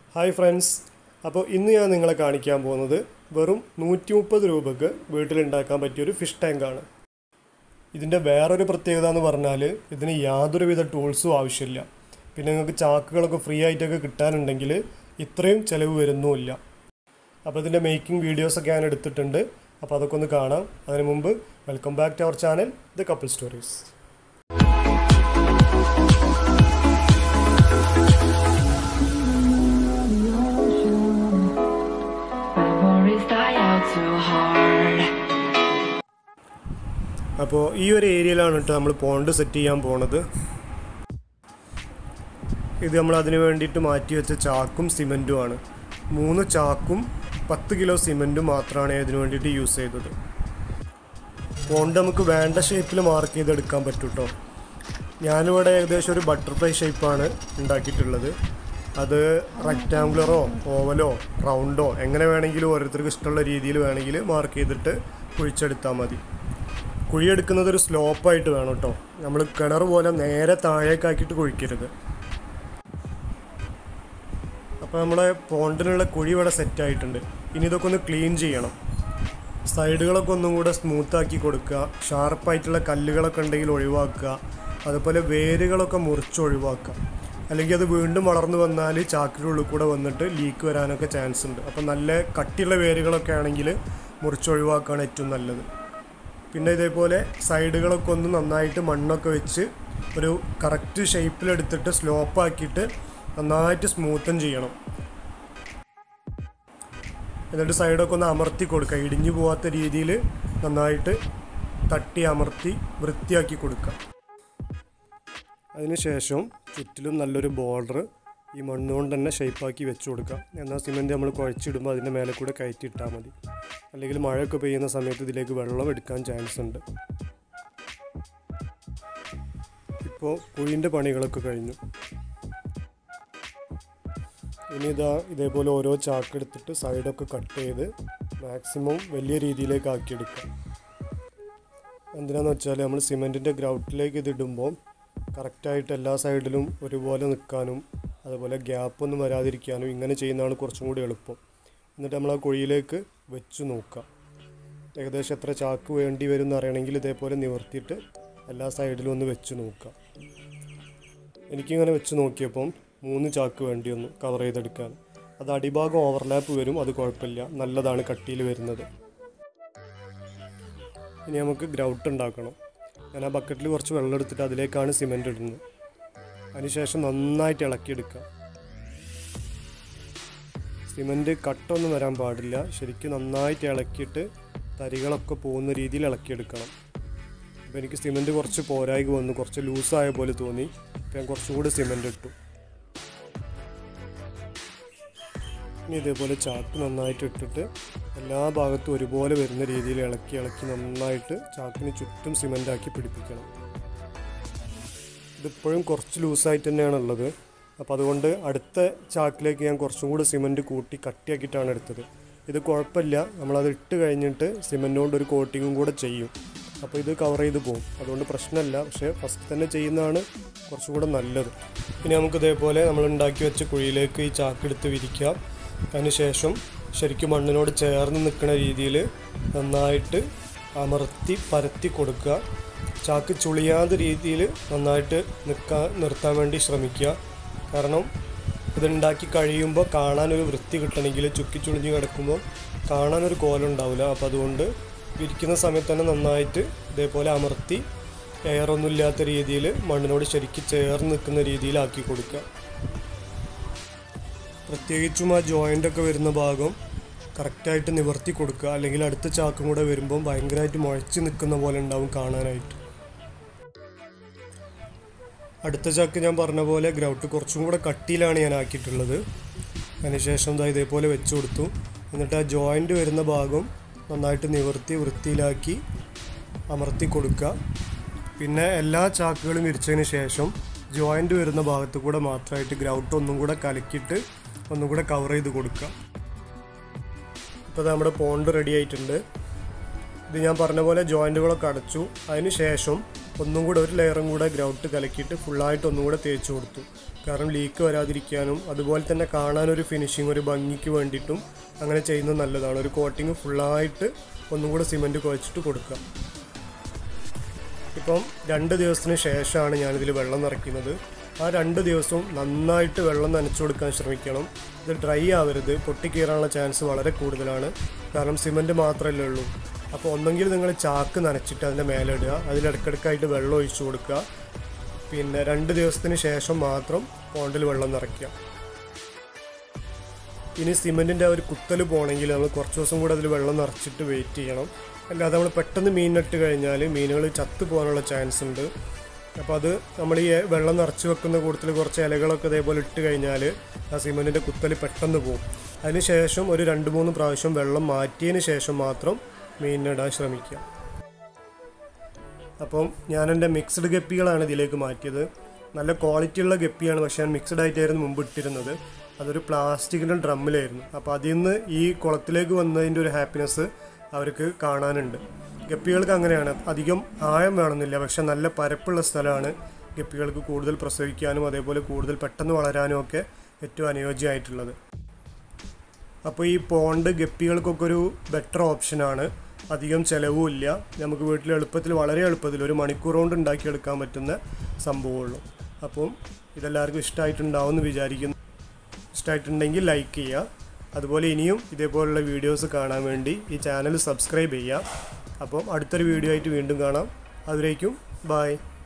Hi friends അപ്പോൾ ഇന്ന് ഞാൻ നിങ്ങളെ കാണിക്കാൻ പോകുന്നത് വെറും നൂറ്റി മുപ്പത് രൂപക്ക് വീട്ടിലുണ്ടാക്കാൻ പറ്റിയൊരു ഫിഷ് ടാങ്കാണ് ഇതിൻ്റെ വേറൊരു പ്രത്യേകത എന്ന് പറഞ്ഞാൽ ഇതിന് യാതൊരുവിധ ടൂൾസും ആവശ്യമില്ല പിന്നെ നിങ്ങൾക്ക് ചാക്കുകളൊക്കെ ഫ്രീ ആയിട്ടൊക്കെ കിട്ടാനുണ്ടെങ്കിൽ ഇത്രയും ചിലവ് വരുന്നുമില്ല അപ്പോൾ ഇതിൻ്റെ മേക്കിംഗ് വീഡിയോസൊക്കെ ഞാൻ എടുത്തിട്ടുണ്ട് അപ്പോൾ അതൊക്കെ ഒന്ന് കാണാം അതിന് മുമ്പ് welcome back to our channel the couple stories Memories die out too hard. അപ്പോൾ ഈ ഒരു ഏരിയയിലാണ് കേട്ടോ നമ്മൾ പോണ്ട് സെറ്റ് ചെയ്യാൻ പോണത് ഇത് നമ്മൾ അതിന് വേണ്ടിയിട്ട് മാറ്റി വെച്ച ചാക്കും സിമെൻറ്റുമാണ് മൂന്ന് ചാക്കും പത്ത് കിലോ സിമെൻറ്റും മാത്രമാണ് ഇതിന് വേണ്ടിയിട്ട് യൂസ് ചെയ്തത് പോണ്ട് നമുക്ക് വേണ്ട ഷേപ്പിൽ മാർക്ക് ചെയ്തെടുക്കാൻ പറ്റും കേട്ടോ ഞാനിവിടെ ഏകദേശം ഒരു ബട്ടർഫ്ലൈ ഷേപ്പാണ് ഉണ്ടാക്കിയിട്ടുള്ളത് അത് റെക്റ്റാങ്കുലറോ ഓവലോ റൗണ്ടോ എങ്ങനെ വേണമെങ്കിലും ഓരോരുത്തർക്ക് ഇഷ്ടമുള്ള രീതിയിൽ വേണമെങ്കിൽ മാർക്ക് ചെയ്തിട്ട് കുഴിച്ചെടുത്താൽ മതി കുഴിയെടുക്കുന്നത് ഒരു സ്ലോപ്പായിട്ട് വേണം കേട്ടോ നമ്മൾ കിണർ പോലെ നേരെ താഴേക്കാക്കിയിട്ട് കുഴിക്കരുത് അപ്പോൾ നമ്മളെ പോണ്ടിനുള്ള കുഴി ഇവിടെ സെറ്റ് ആയിട്ടുണ്ട് ഇനി ഇതൊക്കെ ഒന്ന് ക്ലീൻ ചെയ്യണം സൈഡുകളൊക്കെ ഒന്നും കൂടെ സ്മൂത്താക്കി കൊടുക്കുക ഷാർപ്പായിട്ടുള്ള കല്ലുകളൊക്കെ ഉണ്ടെങ്കിൽ ഒഴിവാക്കുക അതുപോലെ വേരുകളൊക്കെ മുറിച്ച് ഒഴിവാക്കുക അല്ലെങ്കിൽ അത് വീണ്ടും വളർന്നു വന്നാൽ ചാക്കിൻ്റെ ഉള്ളിൽ കൂടെ വന്നിട്ട് ലീക്ക് വരാനൊക്കെ ചാൻസ് ഉണ്ട് അപ്പോൾ നല്ല കട്ടിയുള്ള വേരുകളൊക്കെ ആണെങ്കിൽ മുറിച്ച് ഒഴിവാക്കുകയാണ് ഏറ്റവും നല്ലത് പിന്നെ ഇതേപോലെ സൈഡുകളൊക്കെ ഒന്ന് നന്നായിട്ട് മണ്ണൊക്കെ വെച്ച് ഒരു കറക്റ്റ് ഷേപ്പിലെടുത്തിട്ട് സ്ലോപ്പാക്കിയിട്ട് നന്നായിട്ട് സ്മൂത്തൻ ചെയ്യണം എന്നിട്ട് സൈഡൊക്കെ ഒന്ന് അമർത്തി കൊടുക്കുക ഇടിഞ്ഞു പോവാത്ത രീതിയിൽ നന്നായിട്ട് തട്ടി അമർത്തി വൃത്തിയാക്കി കൊടുക്കുക അതിനുശേഷം ചുറ്റിലും നല്ലൊരു ബോർഡർ ഈ മണ്ണുകൊണ്ട് തന്നെ ഷേപ്പാക്കി വെച്ച് കൊടുക്കുക എന്നാൽ സിമെൻറ്റ് നമ്മൾ കുഴച്ചിടുമ്പോൾ അതിൻ്റെ മേലെ കൂടെ കയറ്റി ഇട്ടാൽ മതി അല്ലെങ്കിൽ മഴയൊക്കെ പെയ്യുന്ന സമയത്ത് ഇതിലേക്ക് വെള്ളം എടുക്കാൻ ചാൻസ് ഉണ്ട് ഇപ്പോൾ കുഴിൻ്റെ പണികളൊക്കെ കഴിഞ്ഞു ഇനി ഇതാ ഇതേപോലെ ഓരോ ചാക്ക് എടുത്തിട്ട് സൈഡൊക്കെ കട്ട് ചെയ്ത് മാക്സിമം വലിയ രീതിയിലേക്ക് ആക്കിയെടുക്കുക എന്തിനാന്ന് വെച്ചാൽ നമ്മൾ സിമെൻറ്റിൻ്റെ ഗ്രൗട്ടിലേക്ക് ഇത് ഇടുമ്പോൾ കറക്റ്റായിട്ട് എല്ലാ സൈഡിലും ഒരുപോലെ നിൽക്കാനും അതുപോലെ ഗ്യാപ്പൊന്നും വരാതിരിക്കാനും ഇങ്ങനെ ചെയ്യുന്നതാണ് കുറച്ചും കൂടി എളുപ്പം എന്നിട്ട് നമ്മൾ ആ കുഴിയിലേക്ക് വെച്ച് നോക്കുക ഏകദേശം എത്ര ചാക്ക് വേണ്ടി വരും എന്ന് അറിയണമെങ്കിൽ ഇതേപോലെ നിവർത്തിയിട്ട് എല്ലാ സൈഡിലും ഒന്ന് വെച്ച് നോക്കുക എനിക്കിങ്ങനെ വെച്ച് നോക്കിയപ്പം മൂന്ന് ചാക്ക് വേണ്ടി വന്നു കവർ ചെയ്തെടുക്കാൻ അത് അടിഭാഗം ഓവർലാപ്പ് വരും അത് കുഴപ്പമില്ല നല്ലതാണ് കട്ടിയിൽ വരുന്നത് ഇനി നമുക്ക് ഗ്രൗട്ട് ഉണ്ടാക്കണം ഞാൻ ആ ബക്കറ്റിൽ കുറച്ച് വെള്ളം എടുത്തിട്ട് അതിലേക്കാണ് സിമെൻ്റ് ഇടുന്നത് അതിനുശേഷം നന്നായിട്ട് ഇളക്കിയെടുക്കുക സിമെൻറ്റ് കട്ടൊന്നും വരാൻ പാടില്ല ശരിക്കും നന്നായിട്ട് ഇളക്കിയിട്ട് തരികളൊക്കെ പോകുന്ന രീതിയിൽ ഇളക്കിയെടുക്കണം അപ്പോൾ എനിക്ക് സിമെൻറ്റ് കുറച്ച് പോരായ്ക വന്നു കുറച്ച് ലൂസായ പോലെ തോന്നി അപ്പോൾ ഞാൻ കുറച്ചും കൂടി സിമെൻറ്റ് ഇട്ടു ഇനി ഇതേപോലെ ചാക്ക് നന്നായിട്ട് ഇട്ടിട്ട് എല്ലാ ഭാഗത്തും ഒരുപോലെ വരുന്ന രീതിയിൽ ഇളക്കി ഇളക്കി നന്നായിട്ട് ചാക്കിന് ചുറ്റും സിമെൻ്റ് ആക്കി പിടിപ്പിക്കണം ഇതിപ്പോഴും കുറച്ച് ലൂസായിട്ട് തന്നെയാണ് ഉള്ളത് അപ്പോൾ അതുകൊണ്ട് അടുത്ത ചാക്കിലേക്ക് ഞാൻ കുറച്ചും കൂടി സിമെൻറ്റ് കൂട്ടി കട്ടിയാക്കിയിട്ടാണ് എടുത്തത് ഇത് കുഴപ്പമില്ല നമ്മളത് ഇട്ട് കഴിഞ്ഞിട്ട് സിമെൻ്റ് കൊണ്ട് ഒരു കോട്ടിങ്ങും കൂടെ ചെയ്യും അപ്പോൾ ഇത് കവർ ചെയ്ത് പോകും അതുകൊണ്ട് പ്രശ്നമല്ല പക്ഷേ ഫസ്റ്റ് തന്നെ ചെയ്യുന്നതാണ് കുറച്ചും കൂടെ നല്ലത് ഇനി നമുക്ക് ഇതേപോലെ നമ്മൾ ഉണ്ടാക്കി വെച്ച കുഴിയിലേക്ക് ഈ ചാക്കെടുത്ത് വിരിക്കാം അതിനുശേഷം ശരിക്കും മണ്ണിനോട് ചേർന്ന് നിൽക്കുന്ന രീതിയിൽ നന്നായിട്ട് അമർത്തി പരത്തി കൊടുക്കുക ചാക്ക് ചുളിയാത്ത രീതിയിൽ നന്നായിട്ട് നിൽക്കാൻ നിർത്താൻ വേണ്ടി ശ്രമിക്കുക കാരണം ഇതുണ്ടാക്കി കഴിയുമ്പോൾ കാണാനൊരു വൃത്തി കിട്ടണമെങ്കിൽ ചുക്കി ചുളിഞ്ഞ് കിടക്കുമ്പോൾ കാണാനൊരു കോലം ഉണ്ടാവില്ല അപ്പോൾ അതുകൊണ്ട് വിരിക്കുന്ന സമയത്ത് തന്നെ നന്നായിട്ട് ഇതേപോലെ അമർത്തി എയറൊന്നും ഇല്ലാത്ത രീതിയിൽ മണ്ണിനോട് ശരിക്കും ചേർന്ന് നിൽക്കുന്ന രീതിയിലാക്കി കൊടുക്കുക പ്രത്യേകിച്ചും ആ ജോയിൻ്റ് ഒക്കെ വരുന്ന ഭാഗം കറക്റ്റായിട്ട് നിവർത്തി കൊടുക്കുക അല്ലെങ്കിൽ അടുത്ത ചാക്കും കൂടെ വരുമ്പോൾ ഭയങ്കരമായിട്ട് മുഴച്ച് നിൽക്കുന്ന പോലെ ഉണ്ടാവും കാണാനായിട്ട് അടുത്ത ചാക്ക് ഞാൻ പറഞ്ഞ പോലെ ഗ്രൗട്ട് കുറച്ചും കൂടെ കട്ടിയിലാണ് ഞാൻ ആക്കിയിട്ടുള്ളത് അതിനുശേഷം ഇതാ ഇതേപോലെ വെച്ച് കൊടുത്തു എന്നിട്ട് ആ ജോയിൻ്റ് വരുന്ന ഭാഗം നന്നായിട്ട് നിവർത്തി വൃത്തിയിലാക്കി അമർത്തി കൊടുക്കുക പിന്നെ എല്ലാ ചാക്കുകളും വിരിച്ചതിന് ശേഷം ജോയിൻ്റ് വരുന്ന ഭാഗത്ത് കൂടെ മാത്രമായിട്ട് ഗ്രൗട്ട് ഒന്നും കൂടെ കലക്കിയിട്ട് ഒന്നും കൂടെ കവർ ചെയ്ത് കൊടുക്കുക ഇപ്പോൾ ദാ നമ്മുടെ പോണ്ട് റെഡി ആയിട്ടുണ്ട് ഇത് ഞാൻ പറഞ്ഞ പോലെ ജോയിൻറ്റുകളൊക്കെ അടച്ചു അതിന് ശേഷം ഒന്നും കൂടെ ഒരു ലെയറും കൂടെ ഗ്രൗട്ട് കലക്കിയിട്ട് ഫുള്ളായിട്ട് ഒന്നും കൂടെ തേച്ച് കൊടുത്തു കാരണം ലീക്ക് വരാതിരിക്കാനും അതുപോലെ തന്നെ കാണാനൊരു ഫിനിഷിങ് ഒരു ഭംഗിക്ക് വേണ്ടിയിട്ടും അങ്ങനെ ചെയ്യുന്നത് നല്ലതാണ് ഒരു കോട്ടിങ് ഫുള്ളായിട്ട് ഒന്നും കൂടെ സിമൻറ്റ് കുഴച്ചിട്ട് കൊടുക്കുക ഇപ്പം രണ്ട് ദിവസത്തിന് ശേഷമാണ് ഞാനിതിൽ വെള്ളം നിറയ്ക്കുന്നത് ആ രണ്ട് ദിവസവും നന്നായിട്ട് വെള്ളം നനച്ചു കൊടുക്കാൻ ശ്രമിക്കണം ഇത് ഡ്രൈ ആവരുത് പൊട്ടിക്കീറാനുള്ള ചാൻസ് വളരെ കൂടുതലാണ് കാരണം സിമൻറ്റ് മാത്രമല്ലേ ഉള്ളൂ അപ്പോൾ ഒന്നെങ്കിൽ നിങ്ങൾ ചാക്ക് നനച്ചിട്ട് അതിൻ്റെ മേലെ ഇടുക അതിലിടക്കിടക്കായിട്ട് വെള്ളം ഒഴിച്ചു കൊടുക്കുക പിന്നെ രണ്ട് ദിവസത്തിന് ശേഷം മാത്രം പോണ്ടിൽ വെള്ളം നിറയ്ക്കുക ഇനി സിമെൻറ്റിൻ്റെ ആ ഒരു കുത്തൽ പോകണമെങ്കിൽ നമ്മൾ കുറച്ച് ദിവസം കൂടെ അതിൽ വെള്ളം നിറച്ചിട്ട് വെയിറ്റ് ചെയ്യണം അല്ലാതെ നമ്മൾ പെട്ടെന്ന് മീനിട്ട് കഴിഞ്ഞാൽ മീനുകൾ ചത്തു പോകാനുള്ള ചാൻസ് ഉണ്ട് അപ്പോൾ അത് നമ്മൾ ഈ വെള്ളം നിറച്ച് വെക്കുന്ന കൂട്ടത്തിൽ കുറച്ച് ഇലകളൊക്കെ ഇതേപോലെ ഇട്ട് കഴിഞ്ഞാൽ ആ സിമെൻറ്റിൻ്റെ കുത്തൽ പെട്ടെന്ന് പോകും അതിന് ശേഷം ഒരു രണ്ട് മൂന്ന് പ്രാവശ്യം വെള്ളം മാറ്റിയതിന് ശേഷം മാത്രം മീനിനിടാൻ ശ്രമിക്കുക അപ്പം ഞാൻ എൻ്റെ മിക്സ്ഡ് ഗപ്പികളാണ് ഇതിലേക്ക് മാറ്റിയത് നല്ല ക്വാളിറ്റിയുള്ള ഗപ്പിയാണ് പക്ഷേ ഞാൻ മിക്സ്ഡ് ആയിട്ടായിരുന്നു മുമ്പ് ഇട്ടിരുന്നത് അതൊരു പ്ലാസ്റ്റിക്കിൻ്റെ ഡ്രമ്മിലായിരുന്നു അപ്പോൾ അതിൽ നിന്ന് ഈ കുളത്തിലേക്ക് വന്നതിൻ്റെ ഒരു ഹാപ്പിനെസ് അവർക്ക് കാണാനുണ്ട് ഗപ്പികൾക്ക് അങ്ങനെയാണ് അധികം ആഴം വേണമെന്നില്ല പക്ഷെ നല്ല പരപ്പുള്ള സ്ഥലമാണ് ഗപ്പികൾക്ക് കൂടുതൽ പ്രസവിക്കാനും അതേപോലെ കൂടുതൽ പെട്ടെന്ന് വളരാനും ഒക്കെ ഏറ്റവും അനുയോജ്യമായിട്ടുള്ളത് അപ്പോൾ ഈ പോണ്ട് ഗപ്പികൾക്കൊക്കെ ഒരു ബെറ്റർ ഓപ്ഷനാണ് അധികം ചിലവും ഇല്ല നമുക്ക് വീട്ടിൽ എളുപ്പത്തിൽ വളരെ എളുപ്പത്തിൽ ഒരു മണിക്കൂർ കൊണ്ട് ഉണ്ടാക്കിയെടുക്കാൻ പറ്റുന്ന സംഭവമുള്ളൂ അപ്പം ഇതെല്ലാവർക്കും ഇഷ്ടമായിട്ടുണ്ടാവും എന്ന് വിചാരിക്കുന്നു ഇഷ്ടമായിട്ടുണ്ടെങ്കിൽ ലൈക്ക് ചെയ്യുക അതുപോലെ ഇനിയും ഇതേപോലുള്ള വീഡിയോസ് കാണാൻ വേണ്ടി ഈ ചാനൽ സബ്സ്ക്രൈബ് ചെയ്യുക അപ്പം അടുത്തൊരു വീഡിയോ ആയിട്ട് വീണ്ടും കാണാം അതിലേക്കും ബായ്